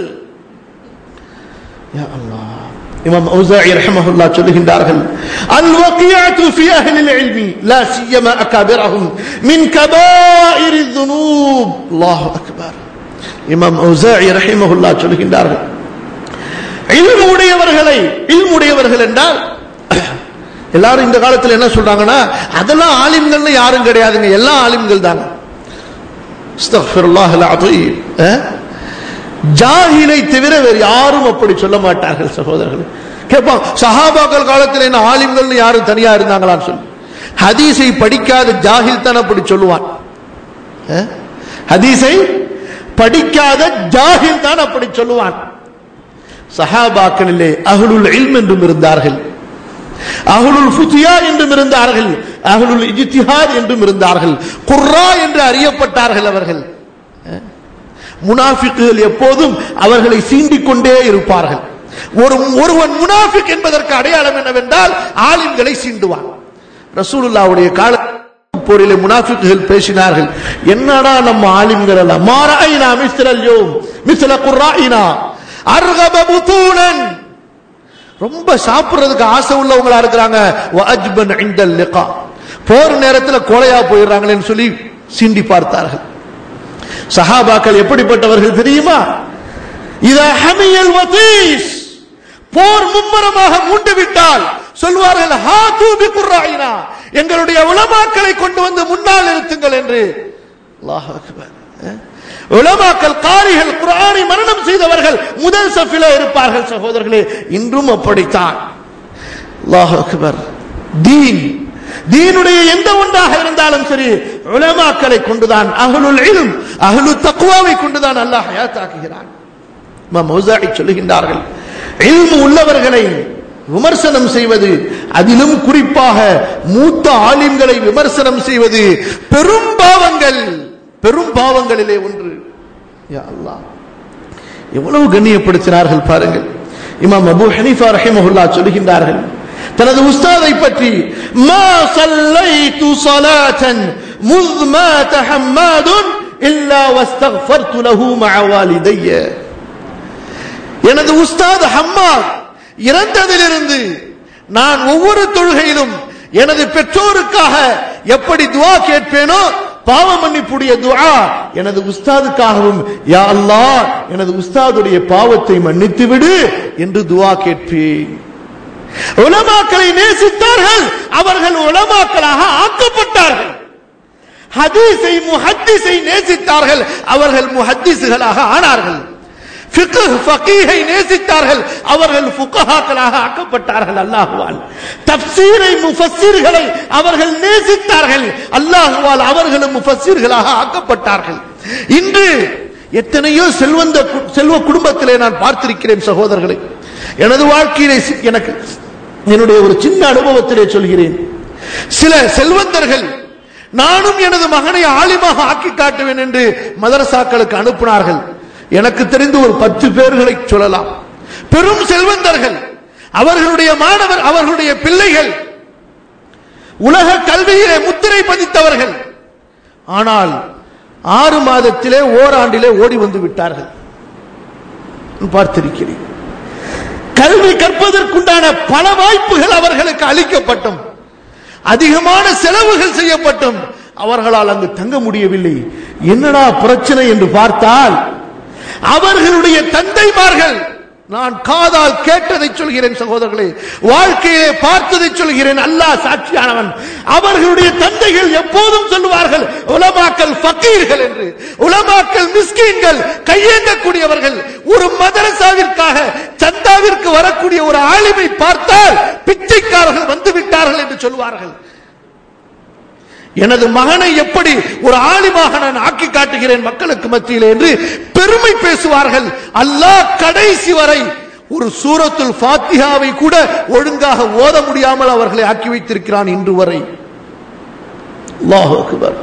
யா அல்லாஹ் இமாம் ஔசாஇ ரஹ்மஹுல்லாஹ் சொல்லுகின்றார்கள் அல் வகியத்து ஃபி அஹ்லில் இல்மி லா சியமா அகாபிரஹும் மின் கபாயிரி الذنوب அல்லாஹ் அக்பர் இமாம் ஔசாஇ ரஹ்மஹுல்லாஹ் சொல்லுகின்றார்கள் இல்மு உடையவர்களை இல்மு உடையவர்கள் என்றால் எல்லாரும் இந்த காலத்துல என்ன சொல்றாங்கன்னா அதெல்லாம் ஆலிம்கள்னு யாரும் கிடையாதுங்க எல்லாம் ஆலிம்கள் தாங்க அஸ்தக்ஃபிருல்லாஹ் அல்-அஸீம் அஹ்? ஜாஹிலை தவிர வேறு யாரும் அப்படி சொல்ல மாட்டார்கள் சகோதரர்கள் கேட்பான் சஹாபாக்கள் காலத்தில் என்ன ஆலிம்கள்னு யாரும் தனியா இருந்தாங்களான்னு சொல்லி ஹதீஸை படிக்காத ஜாஹில் தான் அப்படி சொல்லுவான் அஹ்? ஹதீஸை படிக்காத ஜாஹில் தான் அப்படி சொல்லுவான் சஹாபாக்களிலே அஹ்லுல் இல்ம் என்றும் இருந்தார்கள் அஹ்லுல் ஃபுதியா என்றும் இருந்தார்கள் அஹ்லுல் இஜ்திஹாத் என்றும் இருந்தார்கள் குர்ரா என்று அறியப்பட்டார்கள் அவர்கள் முனாஃபிக்குகள் எப்போதும் அவர்களை சீண்டிக் கொண்டே இருப்பார்கள் ஒரு ஒருவன் முனாஃபிக் என்பதற்கு அடையாளம் என்னவென்றால் ஆலிம்களை சீண்டுவான் ரசூலுல்லாவுடைய கால போரிலே முனாஃபிக்குகள் பேசினார்கள் என்னடா நம்ம ஆலிம்கள் எல்லாம் மாராயினா மிஸ்ரல் யோம் மிஸ்ல குர்ராயினா அர்கப புதூனன் ரொம்ப சாப்பிடுறதுக்கு ஆசை உள்ளவங்களா இருக்கிறாங்க வஅஜ்பன் இந்தல் லிகா போர் நேரத்தில் கொலையா போயிடுறாங்களேன்னு சொல்லி சீண்டி பார்த்தார்கள் சஹாபாக்கள் எப்படிப்பட்டவர்கள் தெரியுமா இத ஹமியல் வதீஸ் போர் மும்மரமாக மூண்டு விட்டால் சொல்வார்கள் ஹா தூபி குர்ராயினா எங்களுடைய உலமாக்களை கொண்டு வந்து முன்னால் நிறுத்துங்கள் என்று அல்லாஹ் அக்பர் அஹ். உலமாக்கள் காரிகள் குர்ஆனை மரணம் செய்தவர்கள் முதல் சஃபில இருப்பார்கள் சகோதரர்களே இன்றும் அப்படித்தான் அல்லாஹ் அக்பர் தீன் தீனுடைய எந்த ஒன்றாக இருந்தாலும் சரி உலமாக்களை கொண்டுதான் அஹ்லுல் இல்ம் அஹ்லு தக்வாவை கொண்டுதான் அல்லாஹ் ஹயாத்தாக்குகிறான் இமாம் மௌசாஇ சொல்லுகின்றார்கள் இல்மு உள்ளவர்களை விமர்சனம் செய்வது அதிலும் குறிப்பாக மூத்த ஆலிம்களை விமர்சனம் செய்வது பெரும் பாவங்கள் பெரும் பாவங்களிலே ஒன்று யா அல்லாஹ் எவ்வளவு கண்ணியப்படுத்தினார்கள் பாருங்கள் இமாம் அபூ ஹனீஃபா ரஹிமஹுல்லா சொல்லுகின்றார்கள் தனது உஸ்தாதை பற்றி மா சல்லைத்து ஸலாத்தன் முذ مات حماد إلا واستغفرت له مع والدي எனது உஸ்தாத் ஹம்மாத் இறந்ததிலிருந்து நான் ஒவ்வொரு தொழுகையிலும் எனது பெற்றோருக்காக எப்படி துஆ கேட்பேனோ பாவ மன்னிப்புடைய துஆ எனது உஸ்தாதுக்காகவும் யா அல்லாஹ் எனது உஸ்தாதுடைய பாவத்தை மன்னித்து விடு என்று துஆ கேட்பேன் உலமாக்களை நேசித்தார்கள் அவர்கள் உலமாக்களாக ஆக்கப்பட்டார்கள் ஹதீஸை முஹத்திஸை நேசித்தார்கள் அவர்கள் முஹத்திஸுகளாக ஆனார்கள் ஃபிக்ஹ் ஃபகீஹை நேசித்தார்கள் அவர்கள் ஃபுகஹாக்களாக ஆக்கப்பட்டார்கள் அல்லாஹ்வால் தஃப்சீரை முஃபஸ்ஸிர்களை அவர்கள் நேசித்தார்கள் அல்லாஹ்வால் அவர்களும் முஃபஸ்ஸிர்களாக ஆக்கப்பட்டார்கள் இன்று எத்தனையோ செல்வந்த கு- செல்வ குடும்பத்திலே நான் பார்த்திருக்கிறேன் சகோதரர்களை எனது வாழ்க்கையிலே சி- எனக்கு என்னுடைய ஒரு சின்ன அனுபவத்திலே சொல்கிறேன் சில செல்வந்தர்கள் நானும் எனது மகனை ஆலிமாக ஆக்கி காட்டுவேன் என்று மதரசாக்களுக்கு அனுப்பினார்கள் எனக்கு தெரிந்து ஒரு பத்து பேர்களை சொல்லலாம் பெரும் செல்வந்தர்கள் அவர்களுடைய மாணவர் அவர்களுடைய பிள்ளைகள் உலக கல்வியிலே முத்திரை பதித்தவர்கள் ஆனால் ஆறு மாதத்திலே ஓராண்டிலே ஓடி வந்து விட்டார்கள் பார்த்திருக்கிறேன் கல்வி கற்பதற்குண்டான பல வாய்ப்புகள் அவர்களுக்கு அளிக்கப்பட்டும் அதிகமான செலவுகள் செய்யப்பட்டும் அவர்களால் அங்கு தங்க முடியவில்லை என்னடா பிரச்சனை என்று பார்த்தால் அவர்களுடைய தந்தைமார்கள் நான் காதால் கேட்டதை சொல்கிறேன் சகோதரர்களே வாழ்க்கையிலே பார்த்ததை சொல்கிறேன் அல்லாஹ் சாட்சியானவன் அவர்களுடைய தந்தைகள் எப்போதும் சொல்லுவார்கள் உலமாக்கல் ஃபக்கீர்கள் என்று உலமாக்கல் மிஸ்கீன்கள் கையேந்தக்கூடியவர்கள் ஒரு மதரசாவிற்காக சந்தாவிற்கு வரக்கூடிய ஒரு ஆளுமை பார்த்தால் பிச்சைக்காரர்கள் வந்து விட்டார்கள் என்று சொல்வார்கள் எனது மகனை எப்படி ஒரு ஆலிமாக நான் ஆக்கி காட்டுகிறேன் மக்களுக்கு மத்தியில் என்று பெருமை பேசுவார்கள் அல்லாஹ் கடைசி வரை ஒரு சூரத்துல் ஃபாத்திஹாவை கூட ஒழுங்காக ஓத முடியாமல் அவர்களை ஆக்கி வைத்திருக்கிறான் இன்று வரை அல்லாஹ் அக்பர்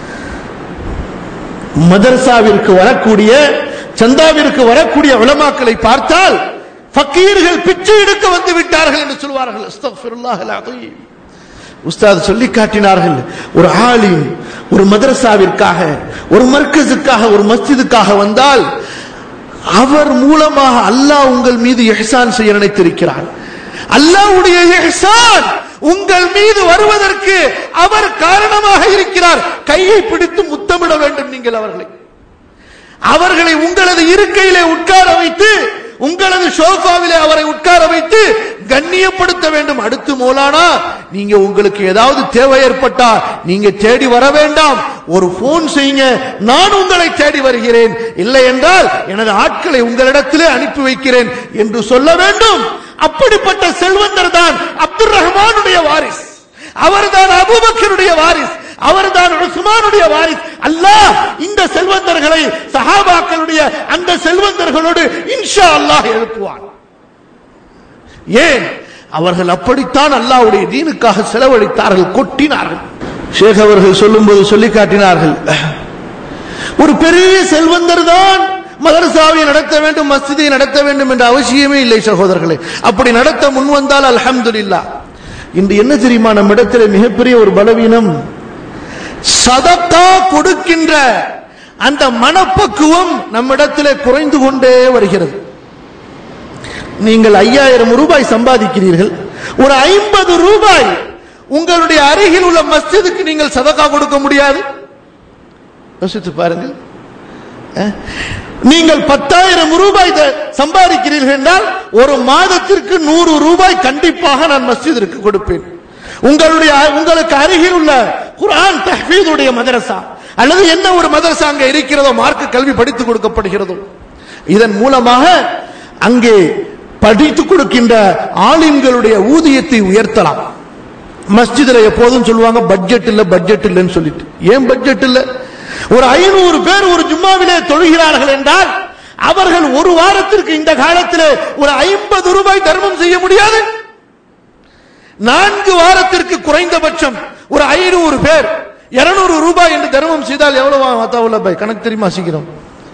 மதரசாவிற்கு வரக்கூடிய சந்தாவிற்கு வரக்கூடிய உலமாக்களை பார்த்தால் ஃபக்கீர்கள் பிச்சை எடுக்க வந்து விட்டார்கள் என்று சொல்வார்கள் அஸ்தக்ஃபிருல்லாஹ் அல்-அஸீம் உஸ்தாத் சொல்லி காட்டினார்கள் ஒரு ஆலிம் ஒரு மதரசாவிற்காக ஒரு மர்க்கஸுக்காக ஒரு மஸ்ஜிதுக்காக வந்தால் அவர் மூலமாக அல்லாஹ் உங்கள் மீது எஹ்சான் செய்ய நினைத்திருக்கிறார் அல்லாஹ்வுடைய எஹ்சான் உங்கள் மீது வருவதற்கு அவர் காரணமாக இருக்கிறார் கையை பிடித்து முத்தமிட வேண்டும் நீங்கள் அவர்களை அவர்களை உங்களது இருக்கையிலே உட்கார வைத்து உங்களது சோஃபாவிலே அவரை உட்கார வைத்து கண்ணியப்படுத்த வேண்டும் அடுத்து மோலானா நீங்க உங்களுக்கு ஏதாவது தேவை ஏற்பட்டா நீங்க தேடி வர வேண்டாம் ஒரு போன் செய்யுங்க நான் உங்களை தேடி வருகிறேன் இல்லை என்றால் எனது ஆட்களை உங்களிடத்திலே அனுப்பி வைக்கிறேன் என்று சொல்ல வேண்டும் அப்படிப்பட்ட செல்வந்தர் தான் அப்துல் ரஹ்மானுடைய வாரிஸ் அவர்தான் அபூபக்கருடைய வாரிஸ் அவர்தான் உஸ்மானுடைய வாரிஸ் அல்லாஹ் இந்த செல்வந்தர்களை சஹாபாக்களுடைய அந்த செல்வந்தர்களோடு இன்ஷா அல்லாஹ் எழுப்புவான் ஏன் அவர்கள் அப்படித்தான் அல்லாஹ்வுடைய தீனுக்காக செலவழித்தார்கள் கொட்டினார்கள் ஷேக் அவர்கள் சொல்லும்போது சொல்லி காட்டினார்கள் ஒரு பெரிய செல்வந்தர் தான் மதரசாவை நடத்த வேண்டும் மஸ்ஜிதை நடத்த வேண்டும் என்ற அவசியமே இல்லை சகோதரர்களே அப்படி நடத்த முன் வந்தால் அல்ஹம்துலில்லா இன்று என்ன தெரியுமா நம்மிடத்தில் மிகப்பெரிய ஒரு பலவீனம் சதக்கா கொடுக்கின்ற அந்த மனப்பக்குவம் நம்மிடத்திலே குறைந்து கொண்டே வருகிறது நீங்கள் ஐயாயிரம் ரூபாய் சம்பாதிக்கிறீர்கள் ஒரு ஐம்பது ரூபாய் உங்களுடைய அருகில் உள்ள மஸ்ஜிதுக்கு நீங்கள் சதக்கா கொடுக்க முடியாது யோசித்து பாருங்கள் அஹ், நீங்கள் பத்தாயிரம் ரூபாய் த- சம்பாதிக்கிறீர்கள் என்றால் ஒரு மாதத்திற்கு நூறு ரூபாய் கண்டிப்பாக நான் மஸ்ஜிதிற்கு கொடுப்பேன் உங்களுடைய உங்களுக்கு அருகில் உள்ள குர்ஆன் தஹ்ஃபீதுடைய மதரசா அல்லது என்ன ஒரு மதரசா அங்கே இருக்கிறதோ மார்க்க கல்வி படித்து கொடுக்கப்படுகிறதோ இதன் மூலமாக அங்கே படித்து கொடுக்கின்ற ஆலிம்களுடைய ஊதியத்தை உயர்த்தலாம் மஸ்ஜிதுல எப்போதும் சொல்லுவாங்க பட்ஜெட் இல்ல பட்ஜெட் இல்லைன்னு சொல்லிட்டு ஏன் பட்ஜெட் இல்ல ஒரு ஐநூறு பேர் ஒரு ஜும்மாவிலே தொழுகிறார்கள் என்றால் அவர்கள் ஒரு வாரத்திற்கு இந்த காலத்திலே ஒரு ஐம்பது ரூபாய் தர்மம் செய்ய முடியாது நான்கு வாரத்திற்கு குறைந்தபட்சம் ஒரு ஐநூறு பேர் இருநூறு ரூபாய் என்று தர்மம் செய்தால் எவ்வளவு மாத்தாவுள்ள பாய் கணக்கு தெரியுமா சீக்கிரம்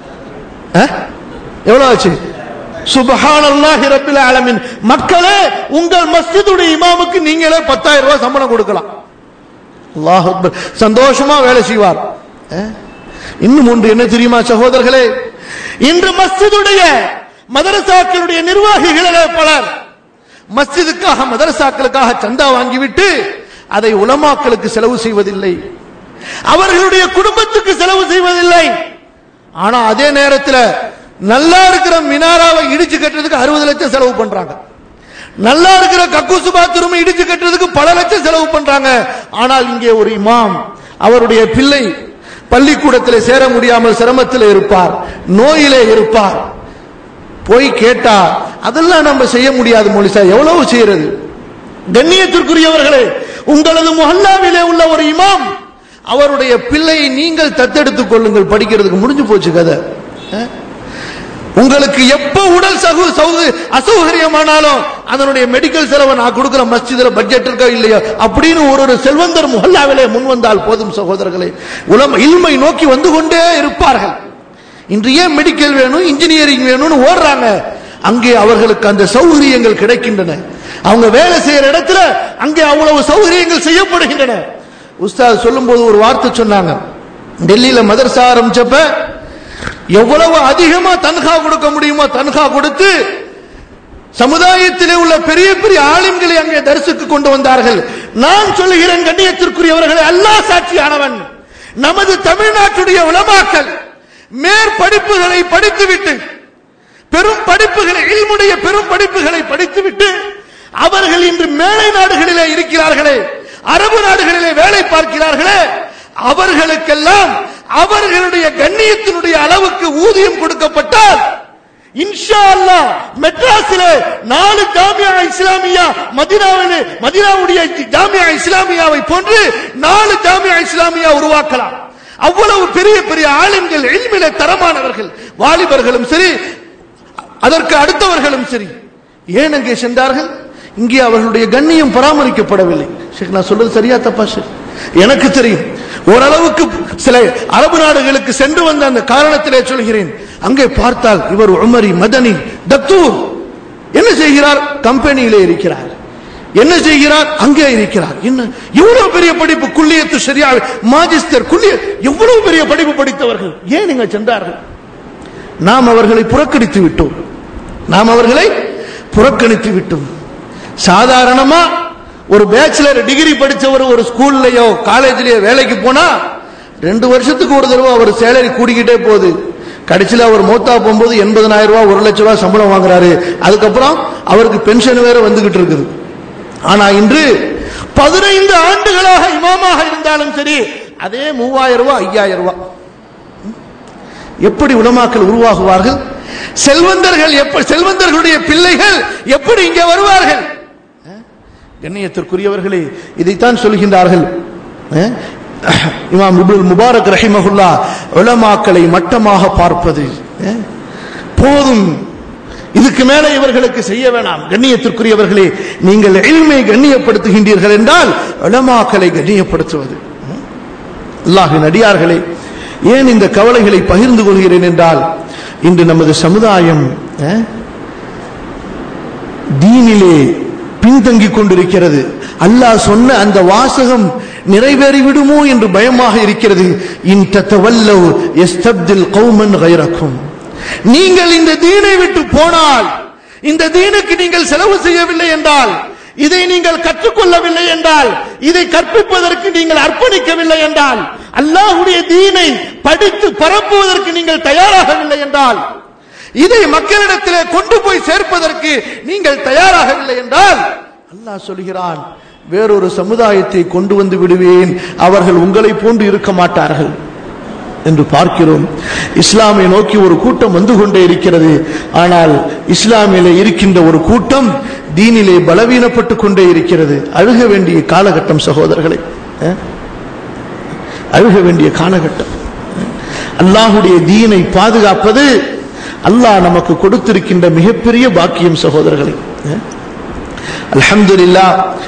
அஹ்? எவ்வளவு ஆச்சு சுபஹானல்லாஹி ரப்பில் ஆலமீன் மக்களே உங்கள் மஸ்ஜிதுடைய இமாமுக்கு நீங்களே பத்தாயிரம் ரூபாய் சம்பளம் கொடுக்கலாம் அல்லாஹ் அக்பர் சந்தோஷமா வேலை செய்வார் அஹ்? இன்னும் ஒன்று என்ன தெரியுமா சகோதரர்களே இன்று மஸ்ஜிதுடைய மதரசாக்களுடைய நிர்வாகிகளே பலர் மஸ்ஜிதுக்காக மதரசாக்களுக்காக சந்தா வாங்கிவிட்டு அதை உலமாக்களுக்கு செலவு செய்வதில்லை அவர்களுடைய குடும்பத்துக்கு செலவு செய்வதில்லை ஆனா அதே நேரத்தில் நல்லா இருக்கிற மினாராவை இடிச்சு கட்டுறதுக்கு அறுபது லட்சம் செலவு பண்றாங்க நல்லா இருக்கிற கக்கூசு பாத்ரூம் இடிச்சு கட்டுறதுக்கு பல லட்சம் செலவு பண்றாங்க ஆனால் இங்கே ஒரு இமாம் அவருடைய பிள்ளை பள்ளிக்கூடத்தில் சேர முடியாமல் சிரமத்தில் இருப்பார் நோயிலே இருப்பார் போய் கேட்டா அதெல்லாம் நம்ம செய்ய முடியாது மொழிசா எவ்வளவு செய்யறது கண்ணியத்திற்குரியவர்களே உங்களது முஹல்லாவிலே உள்ள ஒரு இமாம் அவருடைய பிள்ளையை நீங்கள் தத்தெடுத்துக் கொள்ளுங்கள் படிக்கிறதுக்கு முடிஞ்சு போச்சு கதை அஹ்? உங்களுக்கு எப்ப உடல் சகு சௌக அசௌகரியமானாலும் அதனுடைய மெடிக்கல் செலவை நான் கொடுக்கிற மஸ்ஜிதுல பட்ஜெட் இருக்கா இல்லையோ அப்படின்னு ஒரு ஒரு செல்வந்தர் முஹல்லாவிலே முன் வந்தால் போதும் சகோதரர்களே உலகம் இல்மை நோக்கி வந்து கொண்டே இருப்பார்கள் இன்று ஏன் மெடிக்கல் வேணும் இன்ஜினியரிங் வேணும்னு ஓடுறாங்க அங்கே அவர்களுக்கு அந்த சௌகரியங்கள் கிடைக்கின்றன அவங்க வேலை செய்யற இடத்துல அங்கே அவ்வளவு சௌகரியங்கள் செய்யப்படுகின்றன உஸ்தாத் சொல்லும்போது ஒரு வார்த்தை சொன்னாங்க டெல்லியில மதரசா ஆரம்பிச்சப்ப எவ்வளவு அதிகமா தன்கா கொடுக்க முடியுமோ தன்கா கொடுத்து சமுதாயத்திலே உள்ள பெரிய பெரிய ஆளுங்களை அங்கே தரிசுக்கு கொண்டு வந்தார்கள் நான் சொல்லுகிறேன் கண்ணியத்திற்குரியவர்களை அல்லாஹ் சாட்சியானவன் நமது தமிழ்நாட்டுடைய உலமாக்கல் மேற்படிப்புகளை படித்துவிட்டு பெரும் படிப்புகளை இல்முடைய பெரும் படிப்புகளை படித்துவிட்டு அவர்கள் இன்று மேலை நாடுகளிலே இருக்கிறார்களே அரபு நாடுகளிலே வேலை பார்க்கிறார்களே அவர்களுக்கெல்லாம் அவர்களுடைய கண்ணியத்தினுடைய அளவுக்கு ஊதியம் கொடுக்கப்பட்டால் இன்ஷா அல்லாஹ் மெட்ராஸிலே நாலு ஜாமியா இஸ்லாமியா மதினாவிலே மதினாவுடைய ஜாமியா இஸ்லாமியாவை போன்று நாலு ஜாமியா இஸ்லாமியா உருவாக்கலாம் அவ்வளவு பெரிய பெரிய ஆளுங்கள் எல்மிலே தரமானவர்கள் வாலிபர்களும் சரி அதற்கு அடுத்தவர்களும் சரி ஏன் அங்கே சென்றார்கள் இங்கே அவர்களுடைய கண்ணியம் பராமரிக்கப்படவில்லை ஷேக் நான் சொல்றது சரியா தப்பா ஷேக் எனக்கு தெரியும் ஓரளவுக்கு சில அரபு நாடுகளுக்கு சென்று வந்த அந்த காரணத்திலே சொல்கிறேன் அங்கே பார்த்தால் இவர் உமரி மதனி தத்தூர் என்ன செய்கிறார் கம்பெனியிலே இருக்கிறார் என்ன செய்கிறார் அங்கே இருக்கிறார் என்ன இவ்வளவு பெரிய படிப்பு குள்ளியத்து சரியா மாஜிஸ்டர் குள்ளிய எவ்வளவு பெரிய படிப்பு படித்தவர்கள் ஏன் நீங்க சென்றார்கள் நாம் அவர்களை புறக்கணித்து விட்டோம் நாம் அவர்களை புறக்கணித்து விட்டோம் சாதாரணமா ஒரு பேச்சுலர் டிகிரி படிச்சவர் ஒரு ஸ்கூல்லயோ காலேஜ்லயோ வேலைக்கு போனா ரெண்டு வருஷத்துக்கு ஒரு தடவை அவர் சேலரி கூடிக்கிட்டே போகுது கடைசியில் அவர் மூத்தா போகும்போது எண்பதனாயிரம் ரூபாய் ஒரு லட்சம் ரூபாய் சம்பளம் வாங்குறாரு அதுக்கப்புறம் அவருக்கு பென்ஷன் வேற வந்துகிட்டு இருக்குது ஆனா இன்று பதினைந்து ஆண்டுகளாக இமாமாக இருந்தாலும் சரி அதே மூவாயிரம் ரூபாய் ஐயாயிரம் ரூபாய் எப்படி உலமாக்கள் உருவாகுவார்கள் செல்வந்தர்கள் எப்ப செல்வந்தர்களுடைய பிள்ளைகள் எப்படி இங்கே வருவார்கள் கண்ணியத்திற்குரியவர்களே இதைத்தான் சொல்கின்றார்கள் அஹ், இமாம் இப்னுல் முபாரக் ரஹிமஹுல்லா உலமாக்களை மட்டமாக பார்ப்பது அஹ், போதும் இதுக்கு மேல இவர்களுக்கு செய்ய வேணாம் கண்ணியத்திற்குரியவர்களே நீங்கள் எளிமை கண்ணியப்படுத்துகின்றீர்கள் என்றால் உலமாக்களை கண்ணியப்படுத்துவது அல்லாஹின் அடியார்களே ஏன் இந்த கவலைகளை பகிர்ந்து கொள்கிறேன் என்றால் இன்று நமது சமுதாயம் அஹ், தீனிலே பின்தங்கிக் கொண்டிருக்கிறது அல்லாஹ் சொன்ன அந்த வாசகம் நிறைவேறிவிடுமோ என்று பயமாக இருக்கிறது இன் தத்தவல்லவ் எஸ்தப்தில் கௌமன் கைரக்கும் நீங்கள் இந்த தீனை விட்டு போனால் இந்த தீனுக்கு நீங்கள் செலவு செய்யவில்லை என்றால் இதை நீங்கள் கற்றுக்கொள்ளவில்லை என்றால் இதை கற்பிப்பதற்கு நீங்கள் அர்ப்பணிக்கவில்லை என்றால் அல்லாஹ்வுடைய தீனை படித்து பரப்புவதற்கு நீங்கள் தயாராகவில்லை என்றால் இதை மக்களிடத்திலே கொண்டு போய் சேர்ப்பதற்கு நீங்கள் தயாராகவில்லை என்றால் அல்லாஹ் சொல்கிறான் வேறொரு சமுதாயத்தை கொண்டு வந்து விடுவேன் அவர்கள் உங்களை போன்று இருக்க மாட்டார்கள் என்று பார்க்கிறோம் இஸ்லாமை நோக்கி ஒரு கூட்டம் வந்து கொண்டே இருக்கிறது ஆனால் இஸ்லாமிலே இருக்கின்ற ஒரு கூட்டம் தீனிலே பலவீனப்பட்டு கொண்டே இருக்கிறது அழுக வேண்டிய காலகட்டம் சகோதரர்களே அஹ்? அழுக வேண்டிய காலகட்டம் அல்லாஹுடைய தீனை பாதுகாப்பது அல்லாஹ் நமக்கு கொடுத்திருக்கின்ற மிகப்பெரிய பாக்கியம் சகோதரர்களே அல்ஹம்துலில்லா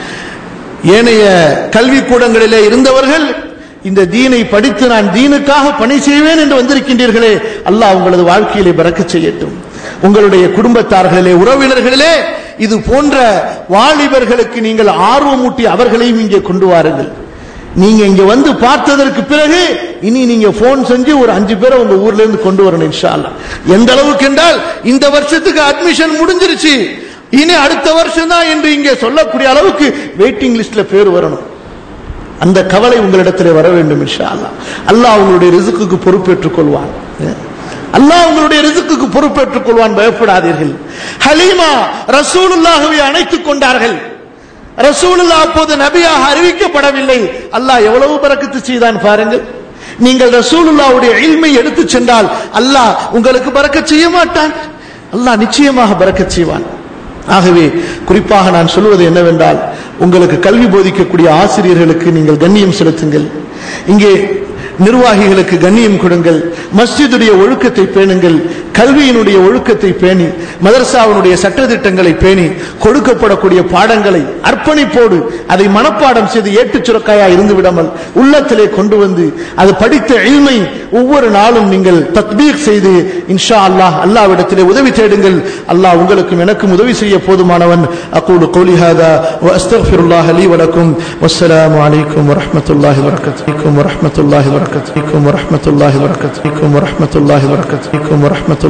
ஏனைய கல்வி கூடங்களிலே இருந்தவர்கள் இந்த தீனை படித்து நான் தீனுக்காக பணி செய்வேன் என்று வந்திருக்கின்றீர்களே அல்லாஹ் உங்களது வாழ்க்கையிலே பறக்க செய்யட்டும் உங்களுடைய குடும்பத்தார்களிலே உறவினர்களிலே இது போன்ற வாலிபர்களுக்கு நீங்கள் ஆர்வமூட்டி அவர்களையும் இங்கே கொண்டு வாருங்கள் நீங்க இங்க வந்து பார்த்ததற்கு பிறகு இனி நீங்க போன் செஞ்சு ஒரு அஞ்சு பேரை உங்க ஊர்ல இருந்து கொண்டு வரணும் இன்ஷா அல்லாஹ். எந்த அளவுக்கு என்றால் இந்த வருஷத்துக்கு அட்மிஷன் முடிஞ்சிருச்சு இனி அடுத்த வருஷம் தான் என்று இங்கே சொல்லக்கூடிய அளவுக்கு வெயிட்டிங் லிஸ்ட்ல பேர் வரணும் அந்த கவலை உங்களிடத்திலே வர வேண்டும் இன்ஷா அல்லாஹ் அல்லாஹ் உங்களுடைய ரிசுக்குக்கு பொறுப்பேற்றுக் கொள்வான் அல்லாஹ் உங்களுடைய ரிசுக்குக்கு பொறுப்பேற்றுக் கொள்வான் பயப்படாதீர்கள் ஹலீமா ரசூலுல்லாஹுவை அணைத்துக் கொண்டார்கள் ரசூலுல்லா அப்போது நபியாக அறிவிக்கப்படவில்லை அல்லாஹ் எவ்வளவு பறக்கத்து செய்தான் பாருங்கள் நீங்கள் ரசூலுல்லாவுடைய இல்மை எடுத்து சென்றால் அல்லாஹ் உங்களுக்கு பறக்க செய்ய மாட்டான் அல்லாஹ் நிச்சயமாக பறக்க செய்வான் ஆகவே குறிப்பாக நான் சொல்வது என்னவென்றால் உங்களுக்கு கல்வி போதிக்கக்கூடிய ஆசிரியர்களுக்கு நீங்கள் கண்ணியம் செலுத்துங்கள் இங்கே நிர்வாகிகளுக்கு கண்ணியம் கொடுங்கள் மஸ்ஜிதுடைய ஒழுக்கத்தை பேணுங்கள் கல்வியினுடைய ஒழுக்கத்தை பேணி மதரசாவினுடைய சட்டதிட்டங்களை பேணி கொடுக்கப்படக்கூடிய பாடங்களை அர்ப்பணிப்போடு அதை மனப்பாடம் செய்து ஏட்டுச் சுரக்காயா இருந்து விடாமல் உள்ளத்திலே கொண்டு வந்து அது படித்த இல்மை ஒவ்வொரு நாளும் நீங்கள் தத்பீக் செய்து இன்ஷா அல்லாஹ் அல்லாவிடத்திலே உதவி தேடுங்கள் அல்லாஹ் உங்களுக்கும் எனக்கும் உதவி செய்ய போதுமானவன் அகூலு قولي هذا واستغفر الله لي ولكم والسلام عليكم ورحمه الله وبركاته ورحمه الله وبركاته ورحمه الله وبركاته ورحمه الله وبركاته ورحمه